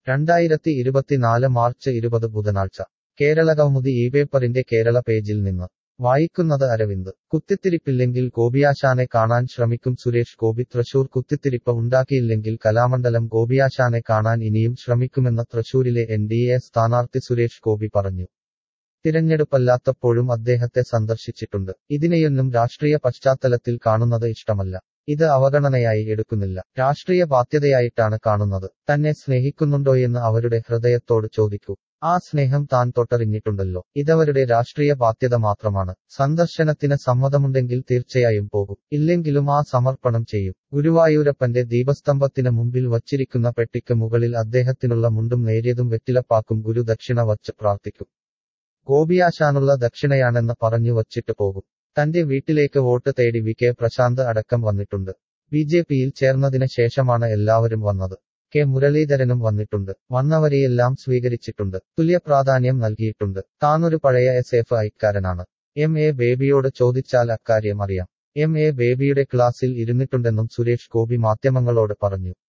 രണ്ടായിരത്തി ഇരുപത്തിനാല് മാർച്ച് ഇരുപത് ബുധനാഴ്ച കേരള കൗമുദി ഈ പേപ്പറിന്റെ കേരള പേജിൽ നിന്ന് വായിക്കുന്നത് അരവിന്ദ് കുത്തിത്തിരിപ്പില്ലെങ്കിൽ ഗോപിയാശാനെ കാണാൻ ശ്രമിക്കും സുരേഷ് ഗോപി തൃശൂർ കുത്തിത്തിരിപ്പ് ഉണ്ടാക്കിയില്ലെങ്കിൽ കലാമണ്ഡലം ഗോപിയാശാനെ കാണാൻ ഇനിയും ശ്രമിക്കുമെന്ന് തൃശൂരിലെ എൻ ഡി എ സ്ഥാനാർത്ഥി സുരേഷ് ഗോപി പറഞ്ഞു തിരഞ്ഞെടുപ്പല്ലാത്തപ്പോഴും അദ്ദേഹത്തെ സന്ദർശിച്ചിട്ടുണ്ട് ഇതിനെയൊന്നും രാഷ്ട്രീയ പശ്ചാത്തലത്തിൽ കാണുന്നത് ഇഷ്ടമല്ല ഇത് അവഗണനയായി എടുക്കുന്നില്ല രാഷ്ട്രീയ ബാധ്യതയായിട്ടാണ് കാണുന്നത് തന്നെ സ്നേഹിക്കുന്നുണ്ടോയെന്ന് അവരുടെ ഹൃദയത്തോട് ചോദിക്കൂ ആ സ്നേഹം താൻ തൊട്ടറിഞ്ഞിട്ടുണ്ടല്ലോ ഇതവരുടെ രാഷ്ട്രീയ ബാധ്യത മാത്രമാണ് സന്ദർശനത്തിന് സമ്മതമുണ്ടെങ്കിൽ തീർച്ചയായും പോകും ഇല്ലെങ്കിലും ആ സമർപ്പണം ചെയ്യും ഗുരുവായൂരപ്പന്റെ ദീപസ്തംഭത്തിന് മുമ്പിൽ വച്ചിരിക്കുന്ന പെട്ടിക്ക് മുകളിൽ അദ്ദേഹത്തിനുള്ള മുണ്ടും നേരിയതും വെറ്റിലപ്പാക്കും ഗുരു ദക്ഷിണ വച്ച് പ്രാർത്ഥിക്കും ഗോപിയാശാനുള്ള ദക്ഷിണയാണെന്ന് പറഞ്ഞു വച്ചിട്ട് പോകും തന്റെ വീട്ടിലേക്ക് വോട്ട് തേടി വി കെ പ്രശാന്ത് അടക്കം വന്നിട്ടുണ്ട് ബി ജെ പിയിൽ ചേർന്നതിന് ശേഷമാണ് എല്ലാവരും വന്നത് കെ മുരളീധരനും വന്നിട്ടുണ്ട് വന്നവരെയെല്ലാം സ്വീകരിച്ചിട്ടുണ്ട് തുല്യ പ്രാധാന്യം നൽകിയിട്ടുണ്ട് താനൊരു പഴയ എസ് എഫ് ഐക്കാരനാണ് എം എ ബേബിയോട് ചോദിച്ചാൽ അക്കാര്യം അറിയാം എം എ ബേബിയുടെ ക്ലാസ്സിൽ ഇരുന്നിട്ടുണ്ടെന്നും സുരേഷ് ഗോപി മാധ്യമങ്ങളോട് പറഞ്ഞു